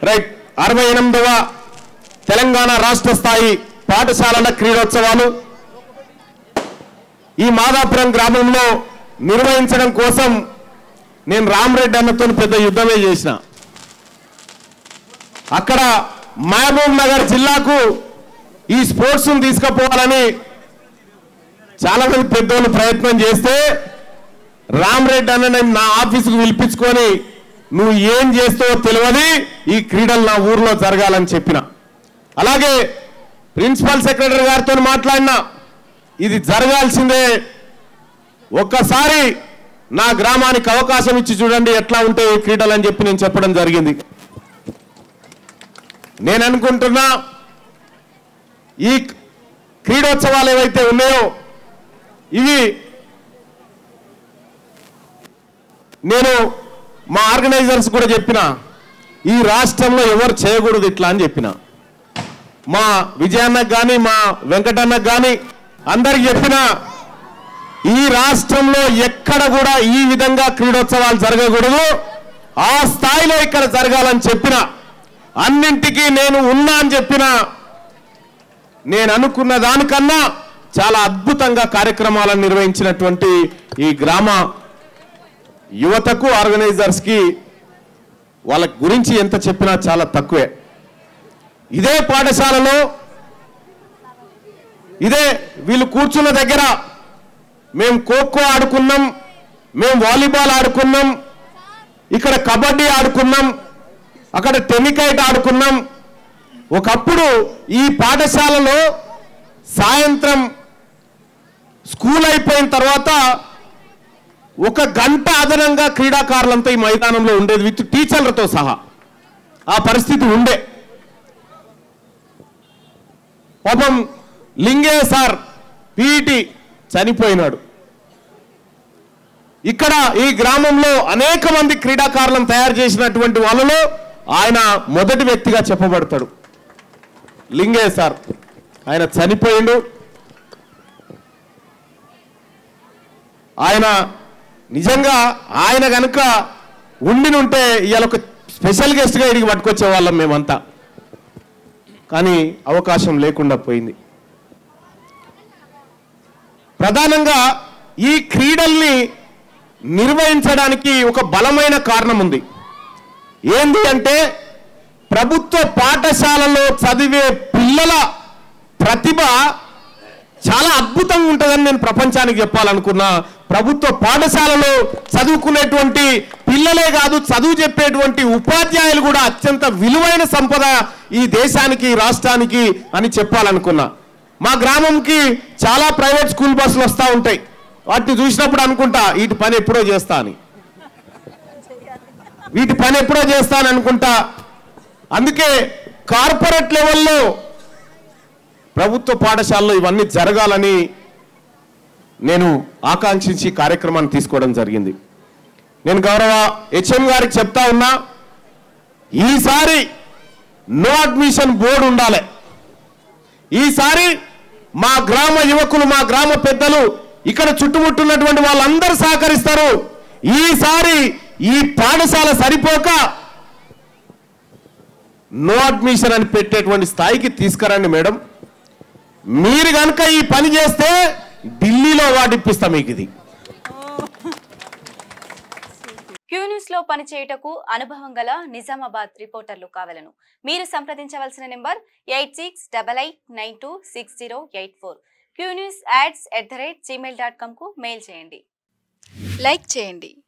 right అరవై ఎనిమిదవ తెలంగాణ రాష్ట్ర స్థాయి పాఠశాలల క్రీడోత్సవాలు ఈ మాదాపురం గ్రామంలో నిర్వహించడం కోసం నేను రామరెడ్డి అన్నతో పెద్ద యుద్ధమే చేసిన అక్కడ మహబూబ్ నగర్ జిల్లాకు ఈ స్పోర్ట్స్ తీసుకుపోవాలని చాలా మంది పెద్దోళ్ళు ప్రయత్నం చేస్తే రామరెడ్డి అన్న నేను నా ఆఫీసుకు పిలిపించుకొని నువ్వు ఏం చేస్తావో తెలియదు ఈ క్రీడలు నా ఊర్లో జరగాలని చెప్పిన అలాగే ప్రిన్సిపల్ సెక్రటరీ గారితో మాట్లాడినా ఇది జరగాల్సిందే ఒక్కసారి నా గ్రామానికి అవకాశం ఇచ్చి చూడండి ఎట్లా ఉంటాయి ఈ క్రీడలు అని చెప్పి నేను చెప్పడం జరిగింది నేను అనుకుంటున్నా ఈ క్రీడోత్సవాలు ఏవైతే ఉన్నాయో ఇవి నేను మా ఆర్గనైజర్స్ కూడా చెప్పిన ఈ రాష్ట్రంలో ఎవరు చేయకూడదు ఇట్లా అని చెప్పిన మా విజయన్నకు కానీ మా వెంకటన్నకు కానీ అందరికి చెప్పిన ఈ రాష్ట్రంలో ఎక్కడ కూడా ఈ విధంగా క్రీడోత్సవాలు జరగకూడదు ఆ స్థాయిలో ఇక్కడ జరగాలని చెప్పిన అన్నింటికీ నేను ఉన్నా అని చెప్పిన నేను అనుకున్న దానికన్నా చాలా అద్భుతంగా కార్యక్రమాలను నిర్వహించినటువంటి ఈ గ్రామ యువతకు ఆర్గనైజర్స్ కి వాళ్ళ గురించి ఎంత చెప్పినా చాలా తక్కువే ఇదే పాఠశాలలో ఇదే వీళ్ళు కూర్చున్న దగ్గర మేము ఖోఖో ఆడుకున్నాం మేము వాలీబాల్ ఆడుకున్నాం ఇక్కడ కబడ్డీ ఆడుకున్నాం అక్కడ టెన్నికైట్ ఆడుకున్నాం ఒకప్పుడు ఈ పాఠశాలలో సాయంత్రం స్కూల్ అయిపోయిన తర్వాత ఒక గంట అదనంగా క్రీడాకారులంతా ఈ మైదానంలో ఉండేది విత్ టీచర్లతో సహా ఆ పరిస్థితి ఉండే పాపం లింగే సార్ పీఈటి చనిపోయినాడు ఇక్కడ ఈ గ్రామంలో అనేక మంది క్రీడాకారులను తయారు చేసినటువంటి వాళ్ళలో ఆయన మొదటి వ్యక్తిగా చెప్పబడతాడు లింగే సార్ ఆయన చనిపోయిండు ఆయన నిజంగా ఆయన కనుక ఉండినుంటే ఇవాళ ఒక స్పెషల్ గెస్ట్గా ఇడికి పట్టుకొచ్చే వాళ్ళం మేమంతా కానీ అవకాశం లేకుండా పోయింది ప్రధానంగా ఈ క్రీడల్ని నిర్వహించడానికి ఒక బలమైన కారణం ఉంది ఏంది అంటే ప్రభుత్వ పాఠశాలలో చదివే పిల్లల ప్రతిభ చాలా అద్భుతంగా ఉంటుందని నేను ప్రపంచానికి చెప్పాలనుకున్నా ప్రభుత్వ పాఠశాలలో చదువుకునేటువంటి పిల్లలే కాదు చదువు చెప్పేటువంటి ఉపాధ్యాయులు కూడా అత్యంత విలువైన సంపద ఈ దేశానికి ఈ రాష్ట్రానికి అని చెప్పాలనుకున్నా మా గ్రామంకి చాలా ప్రైవేట్ స్కూల్ బస్సులు వస్తూ ఉంటాయి వాటిని చూసినప్పుడు అనుకుంటా వీటి పని ఎప్పుడో చేస్తా అని వీటి పని ఎప్పుడో చేస్తాను అనుకుంటా అందుకే కార్పొరేట్ లెవెల్లో ప్రభుత్వ పాఠశాలలో ఇవన్నీ జరగాలని నేను ఆకాంక్షించి ఈ కార్యక్రమాన్ని తీసుకోవడం జరిగింది నేను గౌరవ హెచ్ఎం గారికి చెప్తా ఉన్నా ఈసారి నో అడ్మిషన్ బోర్డు ఉండాలి ఈసారి మా గ్రామ యువకులు మా గ్రామ పెద్దలు ఇక్కడ చుట్టుముట్టున్నటువంటి వాళ్ళందరూ సహకరిస్తారు ఈసారి ఈ పాఠశాల సరిపోక నో అడ్మిషన్ అని పెట్టేటువంటి స్థాయికి తీసుకురండి మేడం మీరు కనుక ఈ పని చేస్తే ఢిల్లీలో వాటిప్పిస్తాం మీకు ఇది క్యూన్యూస్ లో పనిచేయుటకు అనుభవం గల నిజామాబాద్ రిపోర్టర్లు కావలను మీరు సంప్రదించవలసిన number eight six double eight nine two six zero eight four Q News ads at the rate Gmail dot కామ్కు మెయిల్ చేయండి లైక్ చేయండి